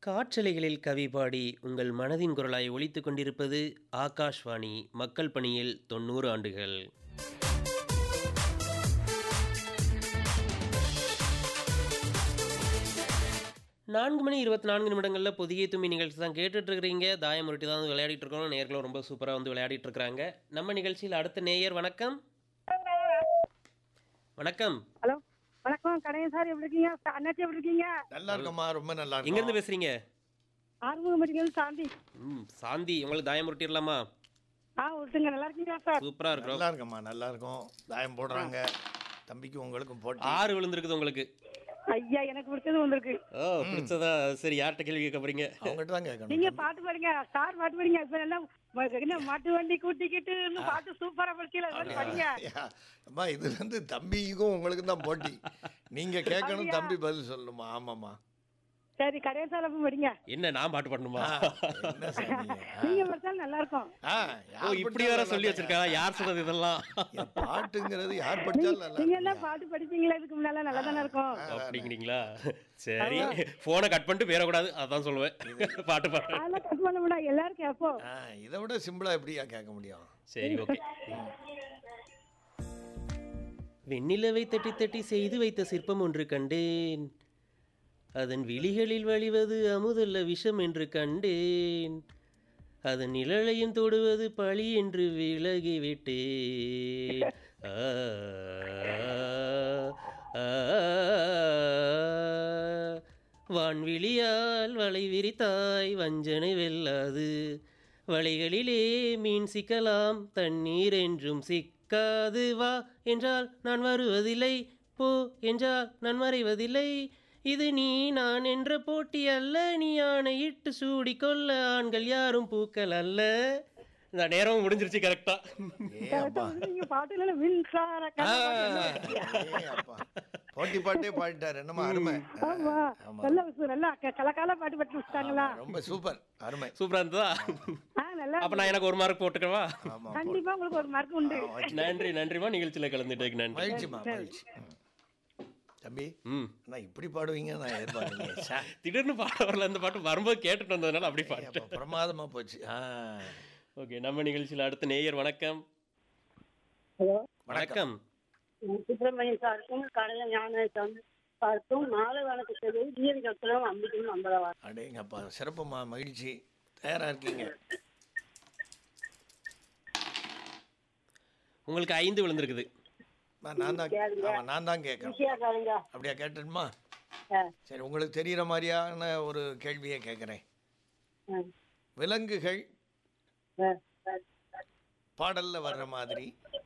காற்றலைகளில் கவி பாடி உங்கள் மனதின் குரலாய் ஒலித்துக் கொண்டிருப்பது ஆகாஷ்வாணி மக்கள் பணியில் தொண்ணூறு ஆண்டுகள் நான்கு மணி இருபத்தி நான்கு நிமிடங்களில் புதிய தும்மி நிகழ்ச்சி தான் கேட்டுட்டு இருக்கிறீங்க தாயம் உருட்டி தான் வந்து விளையாடிட்டு இருக்கோம் நேர்களும் ரொம்ப சூப்பராக வந்து விளையாடிட்டு இருக்கிறாங்க நம்ம நிகழ்ச்சியில் அடுத்த நேயர் வணக்கம் வணக்கம் ஹலோ வணக்கம் கடையன் சார் எப்படி இருக்கீங்க சா- அண்ணாச்சி எப்படி இருக்கீங்க நல்லா இருக்கம்மா ரொம்ப நல்லா இருக்கும் எங்கேருந்து பேசுறீங்க ஆறுமுகம் படிக்கிறது சாந்தி ம் சாந்தி உங்களுக்கு தாயம் உருட்டிடலாமா ஆ விட்டுங்க நல்லா இருக்கீங்களா சார் சூப்பராக இருக்கிறோம் நல்லா இருக்கம்மா நல்லா இருக்கும் தாயம் போடுறாங்க தம்பிக்கு உங்களுக்கும் போட்டி ஆறு விழுந்திருக்குது உங்களுக்கு ஐயா எனக்கு பிடிச்சது வந்திருக்கு ஓ பிடிச்சதா சரி யார்கிட்ட கேள்வி கேட்க போறீங்க அவங்ககிட்ட தான் கேட்கணும் நீங்க பாட்டு பாடுங்க சார் பாட்டு பாடுங்க இப்ப எல்லாம் ம- என்ன மாட்டு வண்டி கூட்டிக்கிட்டு இன்னும் பாட்டு சூப்பரா படிக்கல அது மாதிரி படிங்க ஐயா, அம்மா இது வந்து தம்பிக்கும் உங்களுக்கும் தான் போட்டி நீங்க கேட்கணும் தம்பி பதில் சொல்லணுமா ஆமாம்மா சரி கடையன் சார் அப்ப படிங்க என்ன நான் பாட்டு பாடணுமா என்ன சொன்னீங்க நீங்க படிச்சாலும் நல்லா இருக்கும் ஆ, ஓ யார் இப்படி படிச்சாலும் வேற நல்லா சொல்லி தாங்க. வச்சிருக்கா யார் சொன்னது இதெல்லாம் என் பாட்டுங்கிறது யார் படிச்சாலும் நல்லா நீங்க இருக்கும். எல்லாம் பாட்டு படிப்பீங்களா இதுக்கு முன்னால நல்லா தானே இருக்கும் அப்படிங்கிறீங்களா சரி போனை கட் பண்ணிட்டு பேரக்கூடாது அதான் சொல்லுவேன் பாட்டு பாடுறேன் அதெல்லாம் கட் பண்ண முடியாது எல்லாரும் கேட்போம் ஆ, இதை விட சிம்பிளா எப்படியா கேட்க முடியும் சரி ஓகே வெண்ணிலவை தட்டி தட்டி செய்து வைத்த சிற்பம் ஒன்று கண்டேன் அதன் விழிகளில் வழிவது அமுதல்ல விஷம் என்று கண்டேன் அதன் நிழலையும் தொடுவது பழி என்று விலகிவிட்டேன் ஆ, ஆ, வான்விழியால் வலை விரித்தாய் வஞ்சனை வெல்லாது வலைகளிலே மீன் சிக்கலாம் தண்ணீர் என்றும் சிக்காது வா என்றால் நான் வருவதில்லை போ என்றால் நான் மறைவதில்லை இது நீ நான் என்ற போட்டி அல்ல நீ ஆணையிட்டு சூடிக்கொள்ள ஆண்கள் யாரும் பூக்கள் அல்ல இந்த நேரம் முடிஞ்சிருச்சு கரெக்டா ஏ அப்பா நீங்க பாட்டு இல்ல மின்சார கண்ணா பாட்டு என்ன? ஏ அப்பா போட்டி பாட்டே பாடிட்டாரு என்னம்மா அருமை ஆமா நல்ல விஷயம் நல்லா க- கலக்கால பாட்டு பாட்டு வச்சுட்டாங்களா ரொம்ப சூப்பர் அருமை சூப்பரா இருந்ததா ஆ நல்லா அப்ப நான் எனக்கு ஒரு மார்க் போட்டுக்கவா ஆமா கண்டிப்பா உங்களுக்கு ஒரு மார்க் உண்டு நன்றி நன்றிமா நிகழ்ச்சியில கலந்துட்டேக்கு நன்றி மகிழ்ச்சிமா மகிழ்ச்சி ம். தம்பி ம் நான் இப்படி பாடுவீங்க நான் எதிர்பார்க்கலையே சே, திடீர்னு பாட வரல அந்த பாட்டு வரும்போது கேட்டுட்டு வந்ததுனால அப்படி அப்ப பாட்டேன் பிரமாதமா போச்சு ஆ ஓகே நம்ம நிகழ்ச்சியில் அடுத்த நேயர் வணக்கம் ஹலோ வணக்கம் சுப்பிரமணியம் சாருக்கும் கடையை ஞான சாருக்கும் மாலை வணக்கத்தை ஜீவிதத்திலும் அம்பிக்கும் நம்பளவா அடேங்கப்பா சிறப்புமா மகிழ்ச்சி தயாரா இருக்கீங்க உங்களுக்கு ஐந்து விழுந்திருக்குது நான் நான் தான் ஆமா நான் தான் கேட்கறேன் ஈஸியா பாருங்க அப்படியா கேட்டுமா ஆ, சரி உங்களுக்கு தெரிகிற மாதிரியான ஒரு கேள்வியை கேட்குறேன் ஆ, விலங்குகள் ஆ. பாடல்ல வர்ற மாதிரி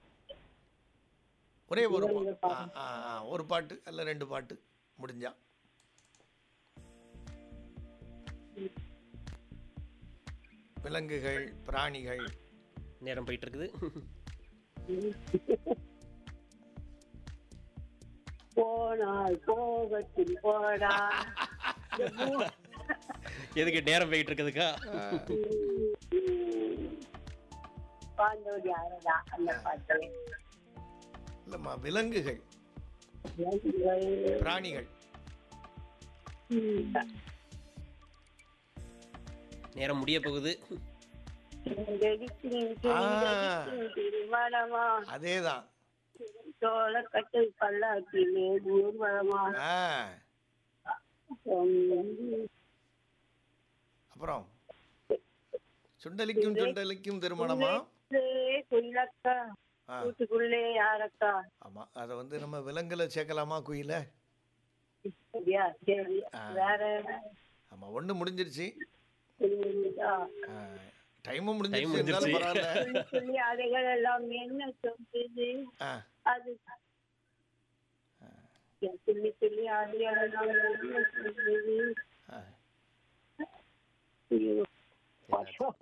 ஒரே ஒரு பா- ஆ, ஆ, ஆ, ஒரு பாட்டு அல்ல ரெண்டு பாட்டு முடிஞ்சா விலங்குகள் பிராணிகள் நேரம் போயிட்டு இருக்குது போனால் போகத்தில் போடா இந்த பூ- எதுக்கு நேரம் போயிட்டு இருக்குதுக்கா பாண்டோடி அழகா அந்த பாட்டு இல்லைம்மா விலங்குகள் பிராணிகள் நேரம் முடிய போகுது ஆ. திருமணமா அதே தான் சோளக்கட்டு பல்லாக்கிலே ஊர்வலமா ஆ அப்புறம் சுண்டலிக்கும் சுண்டலிக்கும் திருமணமா குயிலக்கா ஆ வீட்டுக்குள்ளே யாரக்கா ஆமாம் அதை வந்து நம்ம விலங்குல சேர்க்கலாமா குயில சரியா சரி வேற ஆமாம் ஒன்று முடிஞ்சிருச்சு சொல்லுங்கக்கா. டைமும் Time முடிஞ்சிருச்சு இருந்தாலும் முடிஞ்சிருச்சு. பரவாயில்ல சொல்லி சொல்லி அதைகள் எல்லாம் என்ன சொல்லுது ஆ அது சொல்லி சொல்லி அதைகள் எல்லாம் என்ன சொல்லுது ஆ ஐயோ.